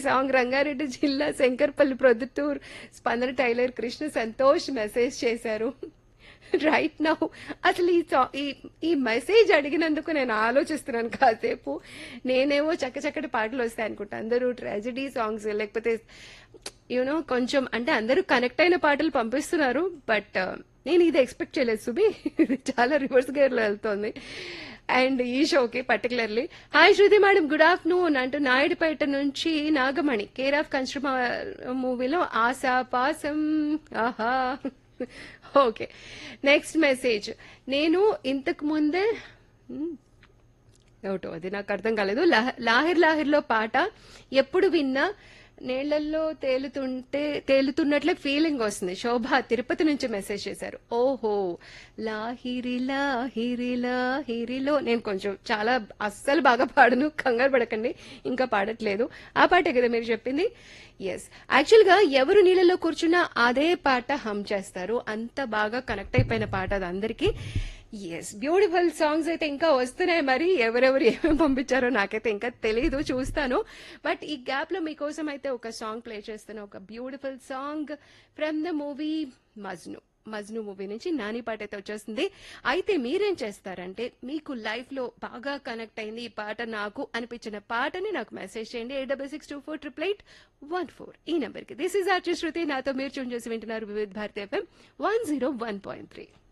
song Rangareddy జిల్లా Shankarpalli Proddutur Spandana tailor Krishna Santosh message చేశారు right now అసలు ఈ సా- ఈ ఈ మెసేజ్ అడిగినందుకు నేను ఆలోచిస్తున్నాను కాసేపు నేనేమో చక్క చక్కటి పాటలు వస్తాయి అనుకుంటా అందరూ ట్రాజడీ సాంగ్స్ లేకపోతే యూనో కొంచెం అంటే అందరూ కనెక్ట్ అయిన పాటలు పంపిస్తున్నారు బట్ నేను ఇది ఎక్స్పెక్ట్ చేయలేదు సుబి ఇది చాలా రివర్స్ గేర్లో వెళ్తోంది అండ్ ఈ షోకి particularly hi Shruti madam good afternoon అంటూ నాయుడుపేట నుంచి నాగమణి కేర్ ఆఫ్ కన్స్ట్రమర్ మూవీలో ఆశా పాసం ఆహా ఓకే నెక్స్ట్ మెసేజ్ నేను ఇంతకు ముందే హ్మ్, ఏమిటో అది నాకు అర్థం కాలేదు లాహ- లాహిర్ లాహిర్లో పాట ఎప్పుడు విన్నా నీళ్లలో తేలుతుంటే తేలుతున్నట్లే ఫీలింగ్ వస్తుంది శోభ తిరుపతి నుంచి మెసేజ్ చేశారు ఓహో లాహిరి లాహిరి లాహిరిలో నేను కొంచెం చాలా అస్సలు బాగా పాడను కంగారు పడకండి ఇంకా పాడట్లేదు ఆ పాటే కదా మీరు చెప్పింది ఎస్ యాక్చువల్ గా ఎవరు నీళ్ళలో కూర్చున్నా అదే పాట హమ్ చేస్తారు అంత బాగా కనెక్ట్ అయిపోయిన పాట అది అందరికీ ఎస్ బ్యూటిఫుల్ సాంగ్స్ అయితే ఇంకా వస్తున్నాయి మరి ఎవరెవరు ఏమేమి పంపించారో నాకైతే ఇంకా తెలియదు చూస్తాను బట్ ఈ గ్యాప్ లో మీకోసం అయితే ఒక సాంగ్ ప్లే చేస్తాను ఒక beautiful song from the movie Majnu Majnu movie నుంచి నాని పాట అయితే వచ్చేస్తుంది అయితే మీరేం చేస్తారంటే మీకు లైఫ్ లో బాగా కనెక్ట్ అయింది ఈ పాట నాకు అనిపించిన పాటని నాకు మెసేజ్ చేయండి eight double six two four triple eight one four ఈ నెంబర్కి దిస్ ఇస్ ఆర్చి శృతి నాతో మీరు చూన్ చేసి వింటున్నారు Vividh Bharati FM one zero one point three